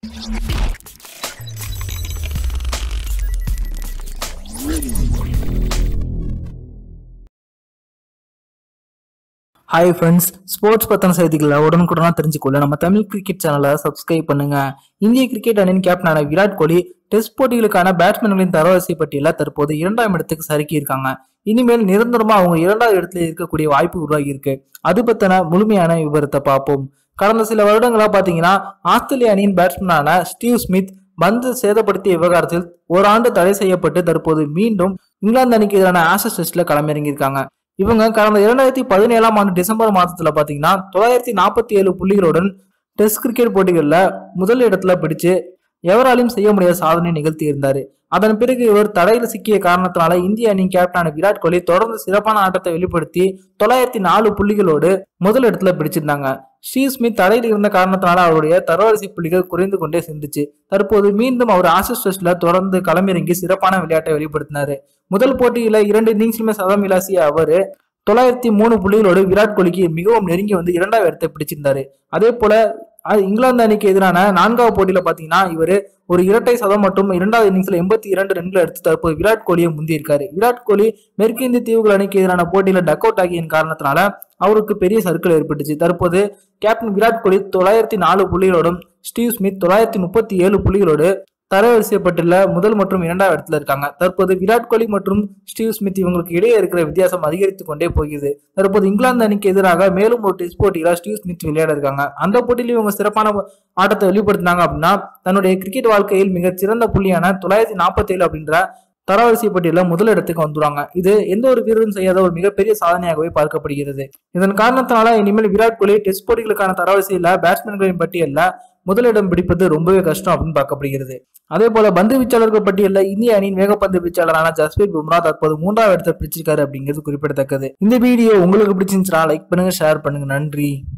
hi friends sports பத்தின செய்திகளை உடனுக்குடனா தெரிஞ்சுக்கொள்ள நம்ம தமிழ் கிரிக்கெட் சேனலை சப்ஸ்கிரைப் பண்ணுங்க இந்திய கிரிக்கெட் அணியின் கேப்டனான விராட் கோலி டெஸ்ட் போட்டிகளுக்கான பேட்ஸ்மேன்களின் தரவரிசை பட்டியல தற்போது இரண்டாம் இடத்துக்கு சறுக்கி இருக்காங்க இனிமேல் நிரந்தரமா அவங்க இரண்டாவது இடத்துல இருக்கக்கூடிய வாய்ப்பு உருவாகி இருக்கு அது பத்தின முழுமையான விவரத்தை பார்ப்போம் கடந்த சில வருடங்களா பாத்தீங்கன்னா ஆஸ்திரேலிய அணியின் பேட்ஸ்மேனான ஸ்டீவ் ஸ்மித் பந்து சேதப்படுத்திய விவகாரத்தில் ஓராண்டு தடை செய்யப்பட்டு தற்போது மீண்டும் இங்கிலாந்து அணிக்கு எதிரான ஆஷஸ் டெஸ்ட்ல களமிறங்கியிருக்காங்க இவங்க கடந்த இரண்டாயிரத்தி பதினேழாம் ஆண்டு டிசம்பர் மாதத்துல பாத்தீங்கன்னா தொள்ளாயிரத்தி நாற்பத்தி ஏழு புள்ளிகளுடன் டெஸ்ட் கிரிக்கெட் போட்டிகளில் முதல் இடத்துல பிடிச்சு எவராலையும் செய்ய முடியாத சாதனை நிகழ்த்தி இருந்தாரு அதன் பிறகு இவர் தடையில் சிக்கிய காரணத்தினால இந்திய அணியின் கேப்டனான விராட் கோலி தொடர்ந்து சிறப்பான ஆட்டத்தை வெளிப்படுத்தி தொள்ளாயிரத்தி நாலு புள்ளிகளோடு முதல் இடத்துல பிடிச்சிருந்தாங்க ஸ்டீவ் ஸ்மித் தடையில் இருந்த காரணத்தினால அவருடைய தரவரிசை புள்ளிகள் குறைந்து கொண்டே சென்றுச்சு தற்போது மீண்டும் அவர் ஆசிஸ் டெஸ்ட்ல தொடர்ந்து களமிறங்கி சிறப்பான விளையாட்டை வெளிப்படுத்தினாரு முதல் போட்டியில இரண்டு இன்னிங்ஸ்லுமே சதம் விளாசிய அவரு தொள்ளாயிரத்தி மூணு புள்ளிகளோடு விராட் கோலிக்கு மிகவும் நெருங்கி வந்து இரண்டாவது இடத்தை பிடிச்சிருந்தாரு அதே போல அஹ், இங்கிலாந்து அணிக்கு எதிரான நான்காவது போட்டியில பாத்தீங்கன்னா இவர் ஒரு இரட்டை சதம் மற்றும் இரண்டாவது இன்னிங்ஸ்ல எண்பத்தி இரண்டு ரன்களை எடுத்து தற்போது விராட் கோலியை முந்தியிருக்காரு விராட் கோலி மேற்கிந்திய தீவுகள் அணிக்கு எதிரான போட்டியில டக் அவுட் ஆகிய காரணத்தினால அவருக்கு பெரிய சர்க்கிள் ஏற்பட்டுச்சு தற்போது கேப்டன் விராட் கோலி தொள்ளாயிரத்தி நாலு புள்ளிகளோடும் ஸ்டீவ் ஸ்மித் தொள்ளாயிரத்தி முப்பத்தி ஏழு புள்ளிகளோடு தரவரிசை பட்டியல முதல் மற்றும் இரண்டாவது இடத்துல இருக்காங்க தற்போது விராட் கோலி மற்றும் ஸ்டீவ் ஸ்மித் இவங்களுக்கு இடையே இருக்கிற வித்தியாசம் அதிகரித்து கொண்டே போகிறது தற்போது இங்கிலாந்து அணிக்கு எதிராக மேலும் ஒரு டெஸ்ட் போட்டியில ஸ்டீவ் ஸ்மித் விளையாட இருக்காங்க அந்த போட்டியில இவங்க சிறப்பான ஆட்டத்தை வெளிப்படுத்தினாங்க அப்படின்னா தன்னுடைய கிரிக்கெட் வாழ்க்கையில் மிகச் சிறந்த புள்ளியான தொள்ளாயிரத்தி நாற்பத்தி ஏழு அப்படின்ற தரவரிசை பட்டியல முதல் இடத்துக்கு வந்துருவாங்க இது எந்த ஒரு வீரரும் செய்யாத ஒரு மிகப்பெரிய சாதனையாகவே பார்க்கப்படுகிறது இதன் காரணத்தினால இனிமேல் விராட் கோலி டெஸ்ட் போட்டிகளுக்கான தரவரிசையில பேட்ஸ்மேன்களின் பட்டியல்ல முதலிடம் பிடிப்பது ரொம்பவே கஷ்டம் அப்படின்னு பார்க்கப்படுகிறது அதே போல பந்து வீச்சாளர்கள் பட்டியலில் இந்திய அணியின் வேகப்பந்து வீச்சாளரான ஜஸ்பீத் பும்ரா தற்போது மூன்றாவது இடத்தை பிடிச்சிருக்காரு அப்படிங்கிறது குறிப்பிடத்தக்கது இந்த வீடியோ உங்களுக்கு பிடிச்சிருந்துச்சுன்னா லைக் பண்ணுங்க ஷேர் பண்ணுங்க நன்றி